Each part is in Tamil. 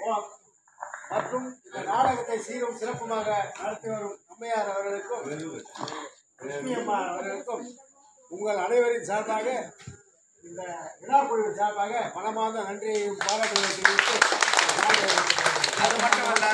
மற்றும் இந்த நாடகத்தை சீரும் சிறப்புமாக நடத்தி வரும் அம்மையார் அவர்களுக்கும் லட்சுமி அம்மா அவர்களுக்கும் உங்கள் அனைவரின் சார்பாக இந்த விழாக்குழுவின் சார்பாக மனமார்ந்த நன்றியையும் பாராட்டுகளை தெரிவித்து அது மட்டுமல்ல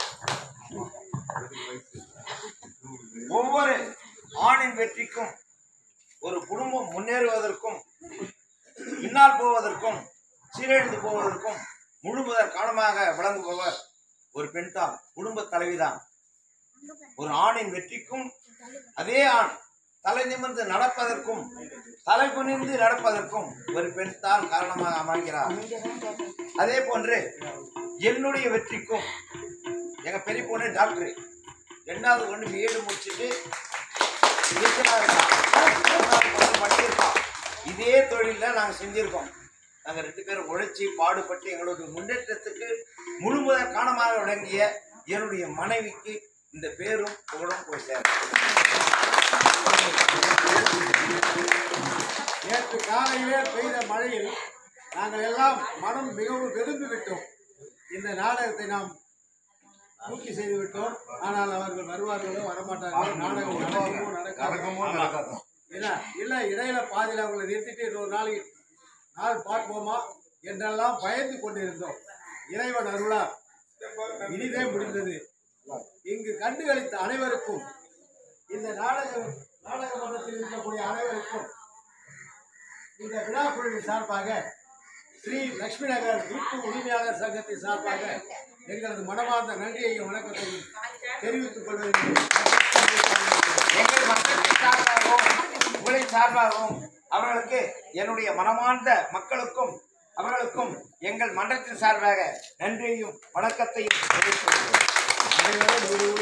ஒவ்வொரு ஆணின் வெற்றிக்கும் ஒரு குடும்பம் முன்னேறுவதற்கும் பின்னால் போவதற்கும் சீரழிந்து போவதற்கும் முழுமுதற் காரணமாக விளங்குபவர் ஒரு பெண் தான் குடும்ப தலைவிதான் ஒரு ஆணின் வெற்றிக்கும் அதே ஆண் தலை நிமிர்ந்து நடப்பதற்கும் தலை குனிந்து நடப்பதற்கும் ஒரு பெண் தான் காரணமாக அமைகிறார் அதே போன்று என்னுடைய வெற்றிக்கும் எங்க பெரிய பொண்ணு டாக்டர் ரெண்டாவது ஒன்று பிஎட் முடிச்சுட்டு டீச்சரா இருக்கா. மூணாவது பொண்ணு படிச்சிருக்கா இதே தொழில நாங்க செஞ்சிருக்கோம் நாங்க ரெண்டு பேரும் உழைச்சி பாடுபட்டு எங்களுடைய முன்னேற்றத்துக்கு முழுமுதற் காரணமாக விளங்கிய என்னுடைய மனைவிக்கு இந்த பேரும் புகழும் போய் சேரும் நேற்று காலையிலே பெய்த மழையில் நாங்கள் எல்லாம் மனம் மிகவும் வெதும்பி விட்டோம் இந்த நாடகத்தை நாம் பூர்த்தி செய்து விட்டோம் ஆனால் அவர்கள் வருவார்களோ வரமாட்டார்களோ நாடகம் நடக்குமோ நடக்காதோ இல்ல இல்ல இடையில பாதியில் அவங்களை நிறுத்திட்டு இன்னொரு நாளைக்கு நாள் பார்ப்போமா என்றெல்லாம் பயந்து கொண்டிருந்தோம் இறைவன் அருளார் இனிதே முடிந்தது இங்கு கண்டுகளித்த அனைவருக்கும் இந்த நாடக நாடக மன்றத்தில் இருக்கக்கூடிய அனைவருக்கும் இந்த விழா குழுவின் சார்பாக ஸ்ரீ லட்சுமி நகர் வீட்டு உரிமையாளர் சங்கத்தின் சார்பாக எங்களது மனமார்ந்த நன்றியையும் வணக்கத்தையும் தெரிவித்துக் கொள்வதில் எங்கள் மக்களின் சார்பாகவும் உங்களின் சார்பாகவும் அவர்களுக்கு என்னுடைய மனமார்ந்த மக்களுக்கும் அவர்களுக்கும் எங்கள் மன்றத்தின் சார்பாக நன்றியையும் வணக்கத்தையும் தெரிவித்துக் கொள்கிறேன். அனைவரும் ஒரு